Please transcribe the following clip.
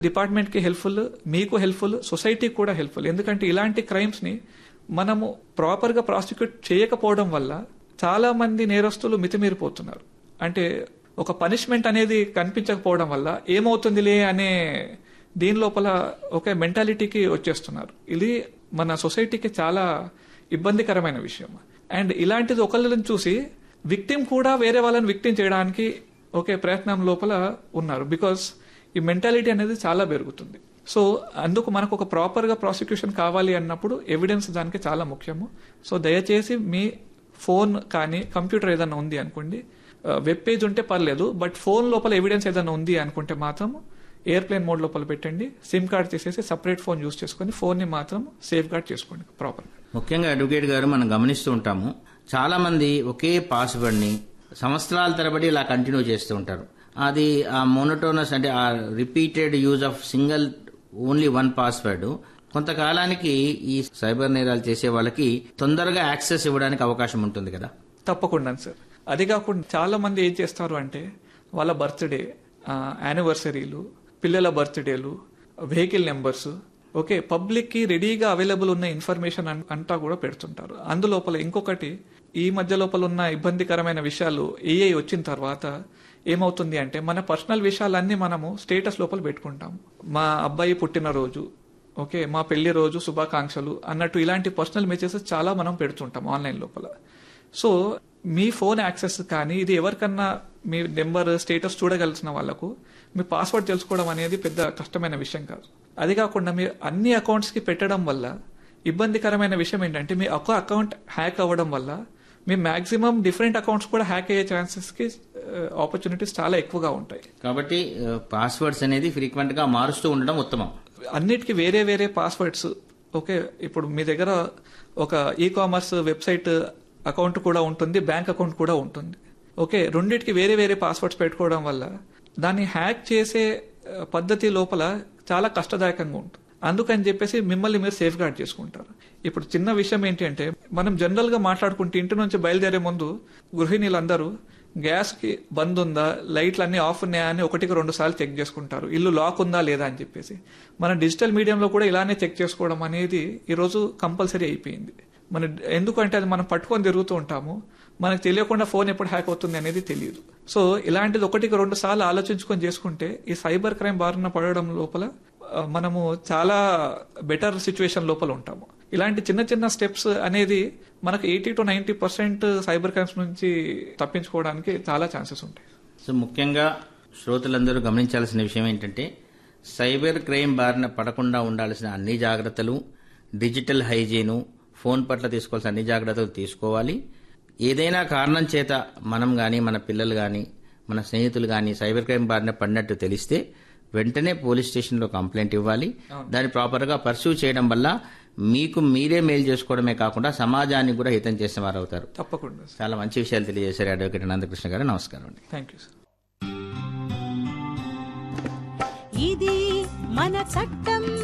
డిపార్ట్మెంట్కి హెల్ప్ఫుల్ మీకు హెల్ప్ఫుల్ సొసైటీకి కూడా హెల్ప్ఫుల్ ఎందుకంటే ఇలాంటి క్రైమ్స్ని మనము ప్రాపర్గా ప్రాసిక్యూట్ చేయకపోవడం వల్ల చాలా మంది నేరస్తులు మితిమీరిపోతున్నారు అంటే ఒక పనిష్మెంట్ అనేది కనిపించకపోవడం వల్ల ఏమవుతుందిలే అనే దీని లోపల ఒక మెంటాలిటీకి వచ్చేస్తున్నారు ఇది మన సొసైటీకి చాలా ఇబ్బందికరమైన విషయం అండ్ ఇలాంటిది ఒకళ్ళని చూసి విక్టిమ్ కూడా వేరే వాళ్ళని విక్టిమ్ చేయడానికి ఒకే ప్రయత్నం లోపల ఉన్నారు బికాస్ ఈ మెంటాలిటీ అనేది చాలా పెరుగుతుంది సో అందుకు మనకు ఒక ప్రాపర్గా ప్రాసిక్యూషన్ కావాలి అన్నప్పుడు ఎవిడెన్స్ దానికి చాలా ముఖ్యము సో దయచేసి మీ ఫోన్ కానీ కంప్యూటర్ ఏదైనా ఉంది అనుకోండి వెబ్ పేజ్ ఉంటే పర్లేదు బట్ ఫోన్ లోపల ఎవిడెన్స్ ఏదైనా ఉంది అనుకుంటే మాత్రం ఎయిర్ప్లేన్ మోడ్ లోపల పెట్టండి సిమ్ కార్డ్ తీసేసి సపరేట్ ఫోన్ యూస్ చేసుకొని ఫోన్ని మాత్రం సేఫ్ గార్డ్ చేసుకోండి ప్రాపర్గా ముఖ్యంగా అడ్వకేట్ గారు మనం గమనిస్తూ ఉంటాము చాలా మంది ఒకే పాస్వర్డ్ ని సంవత్సరాల తరబడి ఇలా కంటిన్యూ చేస్తూ ఉంటారు అది ఆ మోనోటోనస్ అంటే ఆ repeated use of single only one password కొంతకాలానికి ఈ సైబర్ నేరాలు చేసే వాళ్ళకి తొందరగా యాక్సెస్ ఇవ్వడానికి అవకాశం ఉంటుంది కదా తప్పకుండా సార్ అది కాకుండా చాలా మంది ఏం చేస్తారు అంటే వాళ్ళ బర్త్డే యానివర్సరీలు పిల్లల బర్త్డేలు వెహికల్ నెంబర్స్ ఓకే పబ్లిక్ కి రెడీగా అవైలబుల్ ఉన్న ఇన్ఫర్మేషన్ అన్- అంతా కూడా పెడుతుంటారు అందులోపల ఇంకొకటి ఈ మధ్య లోపల ఉన్న ఇబ్బందికరమైన విషయాలు ఏఐ వచ్చిన తర్వాత ఏమవుతుంది అంటే మన పర్సనల్ విషయాలన్నీ మనము స్టేటస్ లోపల పెట్టుకుంటాం మా అబ్బాయి పుట్టినరోజు ఓకే మా పెళ్లి రోజు శుభాకాంక్షలు అన్నట్టు ఇలాంటి పర్సనల్ మెసేజెస్ చాలా మనం పెడుతుంటాం ఆన్లైన్ లోపల సో మీ ఫోన్ యాక్సెస్ కానీ ఇది ఎవరికన్నా మీ నెంబర్ స్టేటస్ చూడగలిసిన వాళ్ళకు మీ పాస్వర్డ్ తెలుసుకోవడం అనేది పెద్ద కష్టమైన విషయం కాదు అది కాకుండా మీ అన్ని అకౌంట్స్ కి పెట్టడం వల్ల ఇబ్బందికరమైన విషయం ఏంటంటే మీ ఒక అకౌంట్ హ్యాక్ అవ్వడం వల్ల మీ మాక్సిమం డిఫరెంట్ అకౌంట్స్ కూడా హ్యాక్ అయ్యే ఛాన్సెస్ కి ఆపర్చునిటీస్ చాలా ఎక్కువగా ఉంటాయి కాబట్టి పాస్వర్డ్స్ అనేది ఫ్రీక్వెంట్ గా మారుస్తూ ఉండడం ఉత్తమం అన్నిటికీ వేరే వేరే పాస్వర్డ్స్ ఓకే ఇప్పుడు మీ దగ్గర ఒక ఈ కామర్స్ వెబ్సైట్ అకౌంట్ కూడా ఉంటుంది బ్యాంక్ అకౌంట్ కూడా ఉంటుంది ఓకే రెండింటికి వేరే వేరే పాస్వర్డ్స్ పెట్టుకోవడం వల్ల దాన్ని హ్యాక్ చేసే ఆ, పద్ధతి లోపల చాలా కష్టదాయకంగా ఉంటుంది అందుకని చెప్పేసి మిమ్మల్ని మీరు సేఫ్ గార్డ్ చేసుకుంటారు ఇప్పుడు చిన్న విషయం ఏంటి అంటే మనం జనరల్ గా మాట్లాడుకుంటే ఇంటి నుంచి బయలుదేరే ముందు గృహిణీలందరూ గ్యాస్ కి బంద్ ఉందా లైట్లు అన్ని ఆఫ్ ఉన్నాయా అని ఒకటికి రెండు సార్లు చెక్ చేసుకుంటారు ఇల్లు లాక్ ఉందా లేదా అని చెప్పేసి మన డిజిటల్ మీడియంలో కూడా ఇలానే చెక్ చేసుకోవడం అనేది ఈరోజు కంపల్సరీ అయిపోయింది మన ఎందుకంటే అది మనం పట్టుకొని తిరుగుతూ ఉంటాము మనకు తెలియకుండా ఫోన్ ఎప్పుడు హ్యాక్ అవుతుంది అనేది తెలియదు సో ఇలాంటిది ఒకటికి రెండు సార్లు ఆలోచించుకొని చేసుకుంటే ఈ సైబర్ క్రైమ్ బారిన పడడం లోపల ఆ, మనము చాలా బెటర్ సిచ్యువేషన్ లోపల ఉంటాము ఇలాంటి చిన్న చిన్న స్టెప్స్ అనేది మనకు eighty to ninety percent cyber crimes నుంచి తప్పించుకోవడానికి చాలా ఛాన్సెస్ ఉంటాయి సో ముఖ్యంగా శ్రోతలందరూ గమనించాల్సిన విషయం ఏంటంటే సైబర్ క్రైమ్ బారిన పడకుండా ఉండాల్సిన అన్ని జాగ్రత్తలు డిజిటల్ హైజీను ఫోన్ పట్ల తీసుకోవాల్సిన అన్ని జాగ్రత్తలు తీసుకోవాలి ఏదైనా కారణం చేత మనం కానీ మన పిల్లలు కానీ మన స్నేహితులు కానీ సైబర్ క్రైమ్ బారిన పడినట్టు తెలిస్తే వెంటనే పోలీస్ స్టేషన్లో కంప్లైంట్ ఇవ్వాలి దాన్ని ప్రాపర్గా పర్సూ చేయడం వల్ల మీకు మీరే మేలు చేసుకోవడమే కాకుండా సమాజానికి కూడా హితం చేసిన వారు అవుతారు తప్పకుండా చాలా మంచి విషయాలు తెలియజేశారు అడ్వకేట్ నందకృష్ణ గారు నమస్కారం అండి థ్యాంక్ యూ సార్ ఇది మన చట్టం